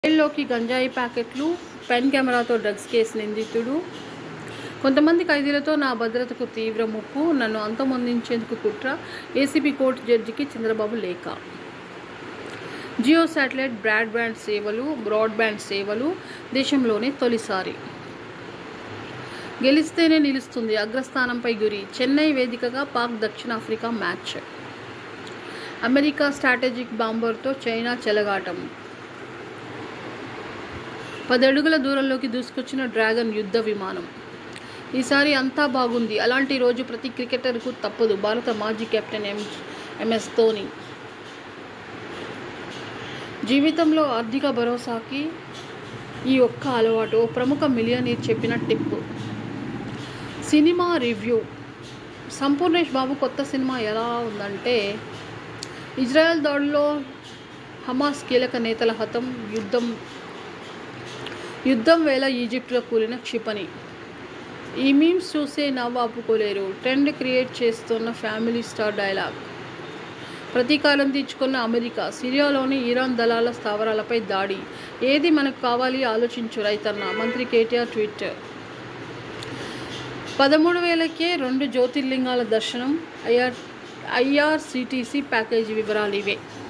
జైల్లోకి గంజాయి ప్యాకెట్లు పెన్ కెమెరాతో డ్రగ్స్ కేసు నిందితుడు కొంతమంది ఖైదీలతో నా భద్రతకు తీవ్ర ముప్పు నన్ను అంతమొందించేందుకు కుట్ర ఏసీబీ కోర్టు జడ్జికి చంద్రబాబు లేఖ జియో శాటిలైట్ బ్రాడ్బ్యాండ్ సేవలు బ్రాడ్బ్యాండ్ సేవలు దేశంలోనే తొలిసారి గెలిస్తేనే నిలుస్తుంది అగ్రస్థానంపై గురి చెన్నై వేదికగా పాక్ దక్షిణాఫ్రికా మ్యాచ్ అమెరికా స్ట్రాటజిక్ బాంబర్తో చైనా చెలగాటం పదడుగుల దూరంలోకి దూసుకొచ్చిన డ్రాగన్ యుద్ధ విమానం ఈసారి అంతా బాగుంది అలాంటి రోజు ప్రతి క్రికెటర్కు తప్పదు భారత మాజీ కెప్టెన్ ఎం ఎంఎస్ ధోని జీవితంలో ఆర్థిక భరోసాకి ఈ ఒక్క అలవాటు ఓ ప్రముఖ మిలియనీర్ చెప్పిన tip cinema review Sampoornesh Babu కొత్త సినిమా ఎలా ఉందంటే ఇజ్రాయెల్ దాడిలో హమాస్ కీలక నేతల హతం యుద్ధం యుద్ధం వేళ ఈజిప్ట్లో కూలిన క్షిపణి ఈ మీమ్స్ చూసే నవ్వు ఆపుకోలేరు ట్రెండ్ క్రియేట్ చేస్తున్న ఫ్యామిలీ స్టార్ డైలాగ్ ప్రతీకారం తీర్చుకున్న అమెరికా సిరియాలోని ఇరాన్ దళాల స్థావరాలపై దాడి ఏది మనకు కావాలి ఆలోచించు రైతన్న మంత్రి కేటీఆర్ ట్వీట్ పదమూడు వేలకే రెండు జ్యోతిర్లింగాల దర్శనం ఐఆర్ ఐఆర్సిటీసీ ప్యాకేజీ వివరాలు ఇవే